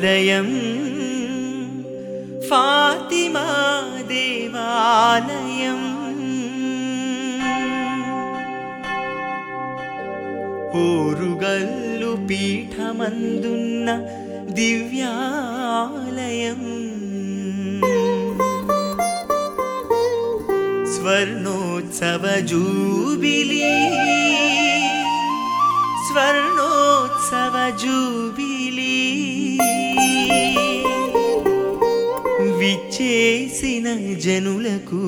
ఆలయం ఫాతిమా దేవాలయం ఓరుగల్లు పీఠమందున్న దివ్యాలయం స్వర్ణోత్సవ జూబిలీ స్వర్ణోత్సవ జూబిలీ విచ్చేసిన జనులకు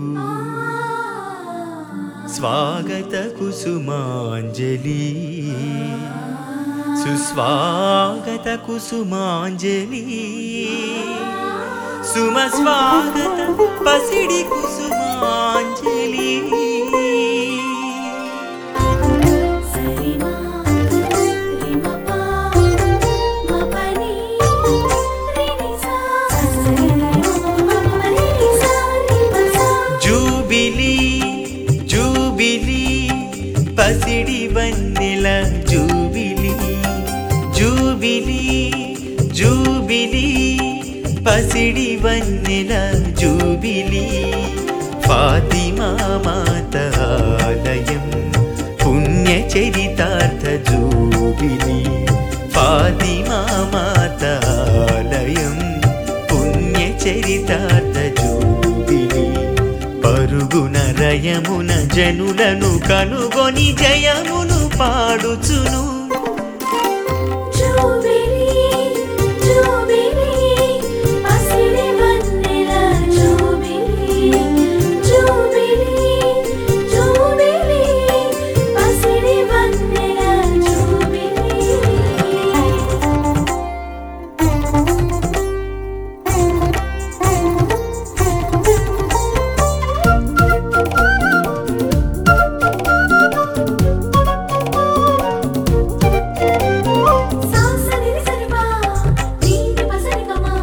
స్వాగత కుసుమాంజలి సుస్వాగత కుసుమాంజలి సుమ స్వాగత పసిడి కుసుమాంజలి సరిమా రిమపా మపని రినిసా సరిమపని రిసా రిమసా జూబిలీ జూబిలీ పసిడి వన్నెల జూబిలీ జూబిలీ జూబిలీ పసిడి వన్నెల జూబిలీ ఫాతిమా మాత ఆలయం పుణ్య చరితార్థ జూబిలీ ఫాతిమా మాత ఆలయం పుణ్య చరితార్థ జూబిలీ పరుగున రయమున జనులను కనుగొని జయమును పాడుచును జూబిలీ జూబిలీ పసిడి వన్నెల జూబిలీ జూబిలీ జూబిలీ పసిడి వన్నెల జూబిలీ సాసని సరిమా నీటి పసరి కమా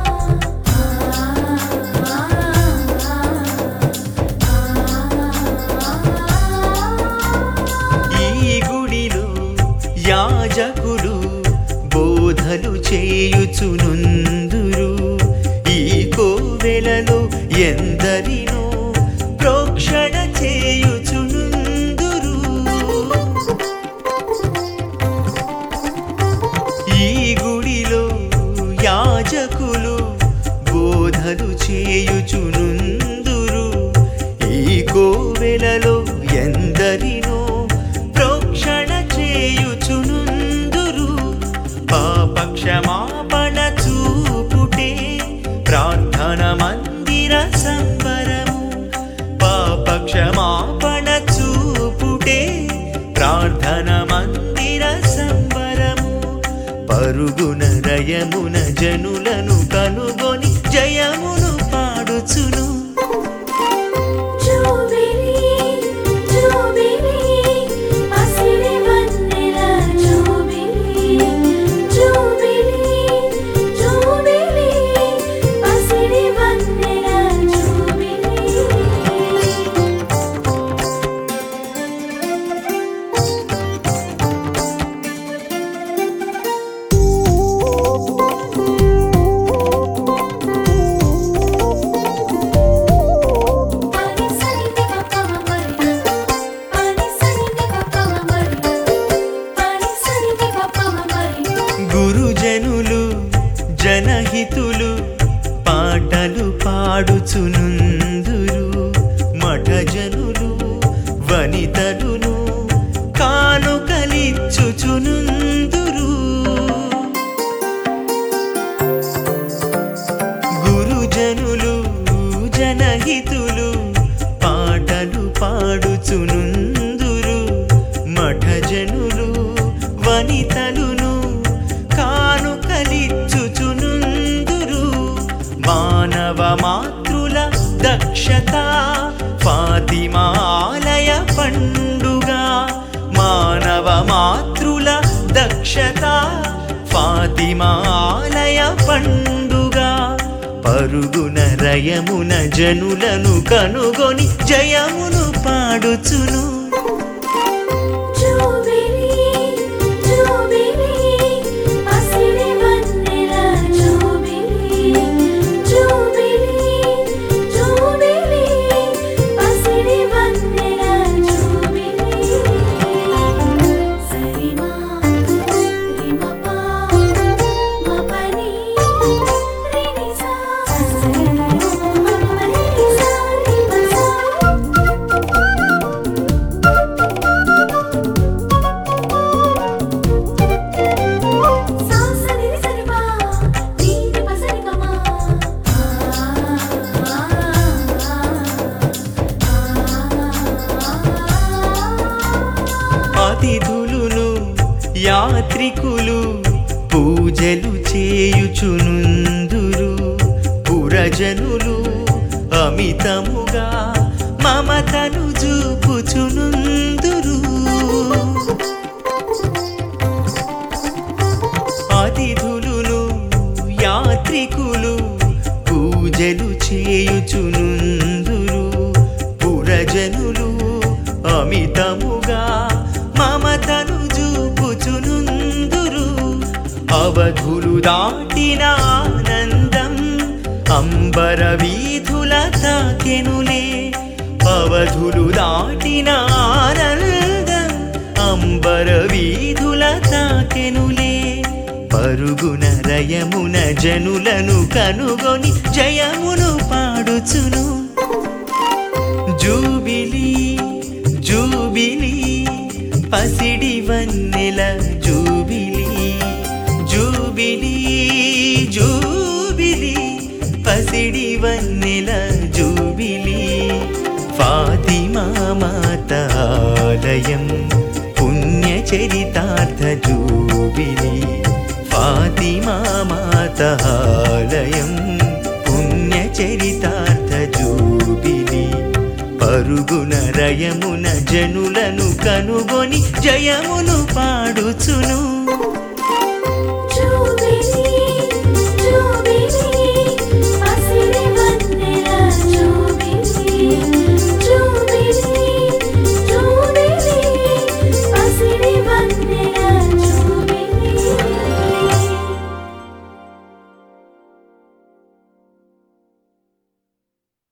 ఈ గుడిలో యాజకులు బోధలు చేయుచునుందురు ఈ కోవెలలో ఎందరినో ప్రోక్షణ చేయుచునుందురు ఈ గుడిలో యాజకులు బోధలు చేయుచునుందురు ఈ కోవెలలో ఎందరినో ప్రోక్షణ చేయుచునుందురు పాపక్షమాపణ చూపుటే ప్రార్థన మందిర సంబరము పాపక్షమాపణ చూపుటే ప్రార్థన మందిర సంబరము పరుగున రయమున జనులను కనుగొని జయమును పాడుచును జూబిలీ జూబిలీ పసిడి వన్నెల జూబిలీ జూబిలీ జూబిలీ పసిడి వన్నెల జూబిలీ పని సరిని పప్పమ మరి పని సరిని పప్పమ మరి పని సరిని పప్పమ మరి గురుజనులు జనహితులు పాటలు పాడుచునుందురు మఠజనులు వనితలును కానుకలిచ్చుచునుందురు గురుజనులు జనహితులు పాటలు పాడుచునుందురు మఠజనులు వనితలును కానుకలిచ్చుచునుందురు మానవ మాతృల దక్షత ఫాతిమాలయ పండుగ మానవ మాతృల దక్షత ఫాతిమాలయ పండుగ పరుగున రయమున జనులను కనుగొని జయమును పాడుచును జూబిలీ జూబిలీ పసిడి వన్నెల జూబిలీ యాత్రికులు పూజలు చేయుచునుందురు పురజనులు అమితముగా మమతను చూపుచునుందురు అతిథులును యాత్రికులు పూజలు చేయుచునుందురు పురజనులు అమితముగా మమతను చూపుచునుందురు అవధులు దాటిన ఆనందం అంబర వీధుల తాకెనులే అవధులు దాటిన ఆనందం అంబర వీధుల తాకెనులే పరుగున రయమున జనులను కనుగొని జయమును పాడుచును జూబిలి జూబిలి పసిడి వన్నెల జూబిలి జూబిలి జూబిలి పసిడి వన్నెల జూబిలి ఫాతిమా మాత ఆలయం పుణ్యచరితార్థ జూబిలి ఫాతిమా మాత ఆలయం పుణ్యచరితార్థ జూబిలి పరుగున రయమున జనులను కనుగొని జయమును పాడుచును